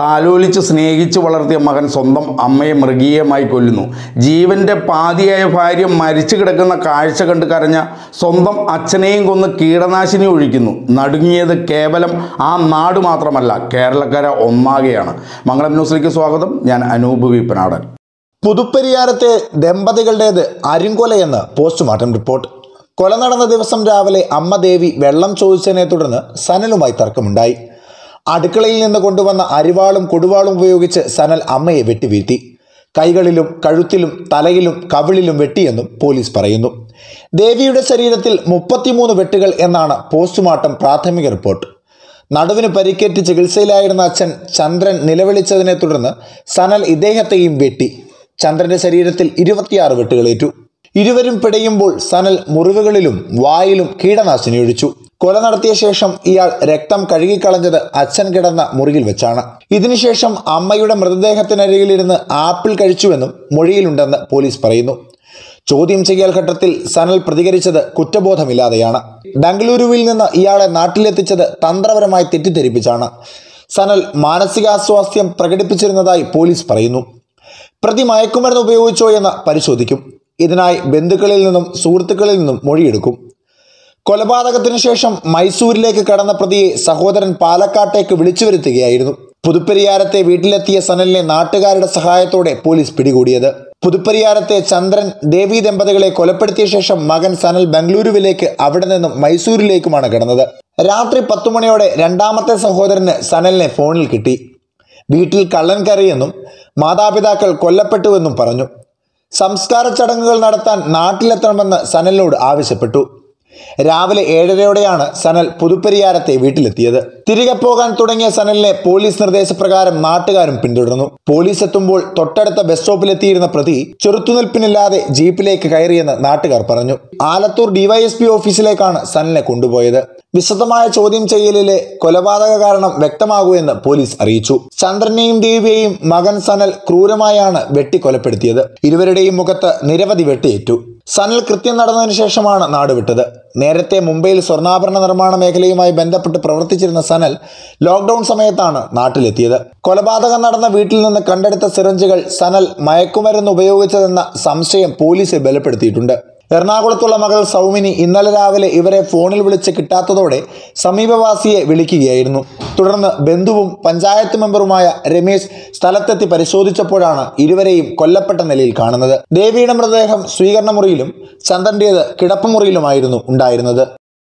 താലോലിച്ച് സ്നേഹിച്ച് വളർത്തിയ മകൻ സ്വന്തം അമ്മയെ മൃഗീയമായി കൊല്ലുന്നു ജീവന്റെ പാതിയായ ഭാര്യ മരിച്ചു കിടക്കുന്ന കാഴ്ച കണ്ട് കരഞ്ഞ സ്വന്തം അച്ഛനെയും കൊന്ന് കീടനാശിനി ഒഴിക്കുന്നു നടുങ്ങിയത് കേവലം ആ നാട് മാത്രമല്ല കേരളക്കര ഒന്നാകെയാണ് മംഗളം ന്യൂസിലേക്ക് സ്വാഗതം ഞാൻ അനൂപ് വിപ്പനാടൻ പുതുപ്പരിയാരത്തെ ദമ്പതികളുടേത് അരിങ്കൊലയെന്ന് പോസ്റ്റ്മോർട്ടം റിപ്പോർട്ട് കൊല നടന്ന ദിവസം രാവിലെ അമ്മ ദേവി വെള്ളം ചോദിച്ചതിനെ തുടർന്ന് സനലുമായി തർക്കമുണ്ടായി അടുക്കളയിൽ നിന്ന് കൊണ്ടുവന്ന അരിവാളും കൊടുവാളും ഉപയോഗിച്ച് സനൽ അമ്മയെ വെട്ടിവീഴ്ത്തി കൈകളിലും കഴുത്തിലും തലയിലും കവിളിലും വെട്ടിയെന്നും പോലീസ് പറയുന്നു ദേവിയുടെ ശരീരത്തിൽ മുപ്പത്തിമൂന്ന് വെട്ടുകൾ എന്നാണ് പോസ്റ്റ്മോർട്ടം പ്രാഥമിക റിപ്പോർട്ട് നടുവിന് പരിക്കേറ്റ് ചികിത്സയിലായിരുന്ന അച്ഛൻ ചന്ദ്രൻ നിലവിളിച്ചതിനെ തുടർന്ന് സനൽ ഇദ്ദേഹത്തെയും വെട്ടി ചന്ദ്രന്റെ ശരീരത്തിൽ ഇരുപത്തിയാറ് വെട്ടുകളേറ്റു ഇരുവരും പിടയുമ്പോൾ സനൽ മുറിവുകളിലും വായിലും കീടനാശിനി ഒഴിച്ചു കൊല നടത്തിയ ശേഷം ഇയാൾ രക്തം കഴുകിക്കളഞ്ഞത് അച്ഛൻ കിടന്ന മുറിയിൽ വെച്ചാണ് ഇതിനുശേഷം അമ്മയുടെ മൃതദേഹത്തിനരികിലിരുന്ന് ആപ്പിൾ കഴിച്ചുവെന്നും മൊഴിയിലുണ്ടെന്ന് പോലീസ് പറയുന്നു ചോദ്യം ചെയ്യൽ ഘട്ടത്തിൽ സനൽ പ്രതികരിച്ചത് കുറ്റബോധമില്ലാതെയാണ് ബംഗളൂരുവിൽ നിന്ന് ഇയാളെ നാട്ടിലെത്തിച്ചത് തന്ത്രപരമായി തെറ്റിദ്ധരിപ്പിച്ചാണ് സനൽ മാനസികാസ്വാസ്ഥ്യം പ്രകടിപ്പിച്ചിരുന്നതായി പോലീസ് പറയുന്നു പ്രതി മയക്കുമരുന്ന് ഉപയോഗിച്ചോ എന്ന് പരിശോധിക്കും ഇതിനായി ബന്ധുക്കളിൽ നിന്നും സുഹൃത്തുക്കളിൽ നിന്നും മൊഴിയെടുക്കും കൊലപാതകത്തിനു ശേഷം മൈസൂരിലേക്ക് കടന്ന പ്രതിയെ സഹോദരൻ പാലക്കാട്ടേക്ക് വിളിച്ചു വരുത്തുകയായിരുന്നു പുതുപ്പരിയാരത്തെ വീട്ടിലെത്തിയ സനലിനെ നാട്ടുകാരുടെ സഹായത്തോടെ പോലീസ് പിടികൂടിയത് പുതുപ്പരിയാരത്തെ ചന്ദ്രൻ ദേവി ദമ്പതികളെ കൊലപ്പെടുത്തിയ ശേഷം മകൻ സനൽ ബംഗളൂരുവിലേക്ക് അവിടെ നിന്നും മൈസൂരിലേക്കുമാണ് കടന്നത് രാത്രി പത്തു മണിയോടെ രണ്ടാമത്തെ സഹോദരന് സനലിനെ ഫോണിൽ കിട്ടി വീട്ടിൽ കള്ളൻ കയറിയെന്നും മാതാപിതാക്കൾ കൊല്ലപ്പെട്ടുവെന്നും പറഞ്ഞു സംസ്കാര ചടങ്ങുകൾ നടത്താൻ നാട്ടിലെത്തണമെന്ന് സനലിനോട് ആവശ്യപ്പെട്ടു രാവിലെ ഏഴരയോടെയാണ് സനൽ പുതുപ്പരിയാരത്തെ വീട്ടിലെത്തിയത് തിരികെ പോകാൻ തുടങ്ങിയ സനലിനെ പോലീസ് നിർദ്ദേശപ്രകാരം നാട്ടുകാരും പിന്തുടർന്നു പോലീസ് എത്തുമ്പോൾ തൊട്ടടുത്ത ബസ് സ്റ്റോപ്പിലെത്തിയിരുന്ന പ്രതി ചെറുത്തുനിൽപ്പിനില്ലാതെ ജീപ്പിലേക്ക് കയറിയെന്ന് നാട്ടുകാർ പറഞ്ഞു ആലത്തൂർ ഡിവൈഎസ്പി ഓഫീസിലേക്കാണ് സനലിനെ കൊണ്ടുപോയത് വിശദമായ ചോദ്യം ചെയ്യലിലെ കൊലപാതക കാരണം വ്യക്തമാകൂ എന്ന് പോലീസ് അറിയിച്ചു ചന്ദ്രനെയും ദേവിയെയും മകൻ സനൽ ക്രൂരമായാണ് വെട്ടിക്കൊലപ്പെടുത്തിയത് ഇരുവരുടെയും മുഖത്ത് നിരവധി വെട്ടിയേറ്റു സനൽ കൃത്യം നടന്നതിന് ശേഷമാണ് നാടുവിട്ടത് നേരത്തെ മുംബൈയിൽ സ്വർണ്ണാഭരണ നിർമ്മാണ മേഖലയുമായി ബന്ധപ്പെട്ട് പ്രവർത്തിച്ചിരുന്ന സനൽ ലോക്ക്ഡൌൺ സമയത്താണ് നാട്ടിലെത്തിയത് കൊലപാതകം നടന്ന വീട്ടിൽ നിന്ന് കണ്ടെടുത്ത സിറിഞ്ചുകൾ സനൽ മയക്കുമരുന്ന് ഉപയോഗിച്ചതെന്ന സംശയം പോലീസ് ബലപ്പെടുത്തിയിട്ടുണ്ട് എറണാകുളത്തുള്ള മകൾ സൗമിനി ഇന്നലെ രാവിലെ ഇവരെ ഫോണിൽ വിളിച്ച് കിട്ടാത്തതോടെ സമീപവാസിയെ വിളിക്കുകയായിരുന്നു തുടർന്ന് ബന്ധുവും പഞ്ചായത്ത് മെമ്പറുമായ രമേശ് സ്ഥലത്തെത്തി പരിശോധിച്ചപ്പോഴാണ് ഇരുവരെയും കൊല്ലപ്പെട്ട നിലയിൽ കാണുന്നത് ദേവിയുടെ മൃതദേഹം സ്വീകരണ മുറിയിലും ചന്ദ്രൻ്റേത് കിടപ്പുമുറിയിലുമായിരുന്നു ഉണ്ടായിരുന്നത്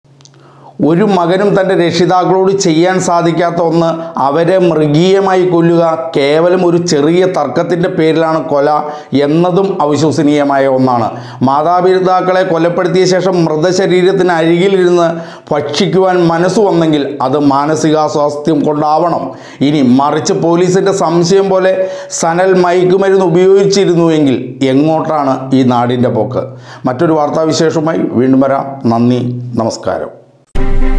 ഒരു മകനും തൻ്റെ രക്ഷിതാക്കളോട് ചെയ്യാൻ സാധിക്കാത്ത ഒന്ന് അവരെ മൃഗീയമായി കൊല്ലുക കേവലം ഒരു ചെറിയ തർക്കത്തിൻ്റെ പേരിലാണ് കൊല എന്നതും അവിശ്വസനീയമായ ഒന്നാണ് മാതാപിതാക്കളെ കൊലപ്പെടുത്തിയ ശേഷം മൃതശരീരത്തിന് അരികിലിരുന്ന് ഭക്ഷിക്കുവാൻ മനസ്സ് വന്നെങ്കിൽ അത് മാനസികാസ്വാസ്ഥ്യം കൊണ്ടാവണം ഇനി മറിച്ച് പോലീസിൻ്റെ സംശയം പോലെ സനൽ മയക്കുമരുന്ന് ഉപയോഗിച്ചിരുന്നുവെങ്കിൽ എങ്ങോട്ടാണ് ഈ നാടിൻ്റെ പോക്ക് മറ്റൊരു വാർത്താവിശേഷവുമായി വീണ്ടും വരാം നന്ദി നമസ്കാരം